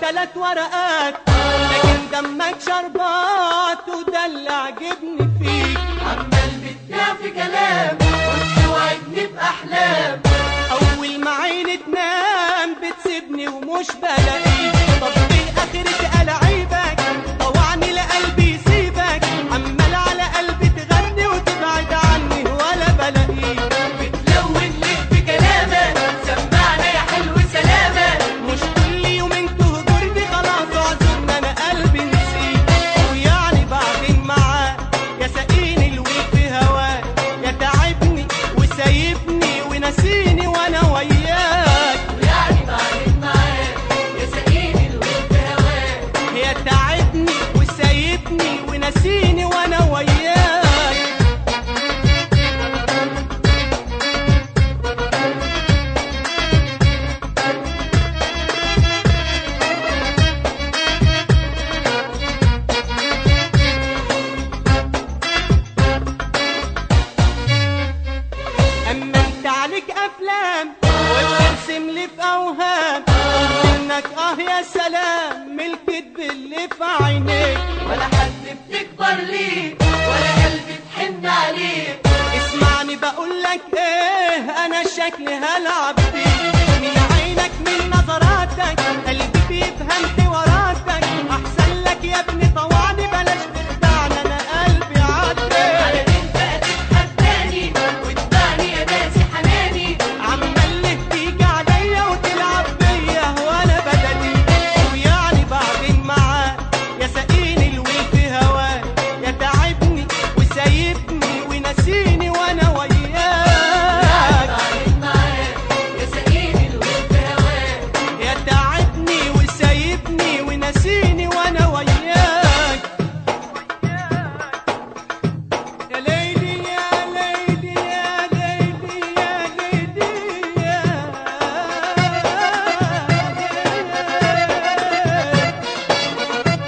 تلات ورقات لكن دمك شربات وده اللي عجبني فيك عمال بتبيع في كلام وتوعدني بأحلام اول ما عيني تنام بتسيبني ومش بلاقيك طب ايه اخرة ألعيبك طوعني لقلبي يسيبك عمال على قلبي تغني وتبعد عني ولا بلاقيك بتلون ليه في كلامك سمعنا يا حلو سلامك مش كل يومين تهجرني خلاص اعذرني انا قلبي نسيت ويعني بعدين معاك يا ساقيني الويل في هواك يا تعبني وسايبني ونسيني وانا وياك ويعني بعدين معاك يا سقيني الود هواك يا تعبني وسايبني ونسيني وانا وياك اما انت عليك افلام وبترسم لي في اوهام انك اه يا سلام من الكدب اللي في عينيك ولا حد بتكبر ليه ولا قلب تحن عليه اسمعني بقول لك ايه انا شكلي هلعب بيك من عينك من نظراتك قلبي بيفهم حواراتك احسن لك يا ابني طوعني بلاش تخدعني انا قلبي على عاتق مين بقى تتحداني وتبعني يا ناسي حناني عمال ليه تيجي عليا وتلعب بيا وانا بدني ويعني بعدين معاك يا ساقيني الويل في هواك يا تعبني وسايبني ونسيني وانا وياك بعدين معاك يا سقيني الود هواك يا تعبني وسايبني ونسيني وانا وياك يا ليلي يا ليلي يا ليلي يا ليلي يا ليلي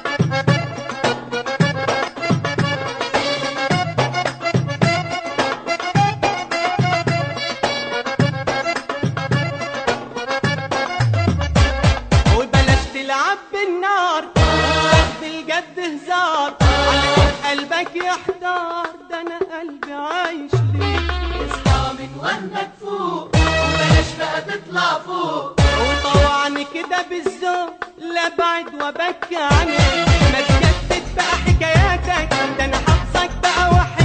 وبلاش تلعب بالنار وخد الجد هزار على قلبك يحتار ده انا قلبي عايش ليك اصحى من وهمك فوق وبلاش بقى تطلع فوق وطوعني كده بالذوق لا بعد وبكي عنك ما تجدد بقى حكاياتك ده انا حافظك بقى وحياتك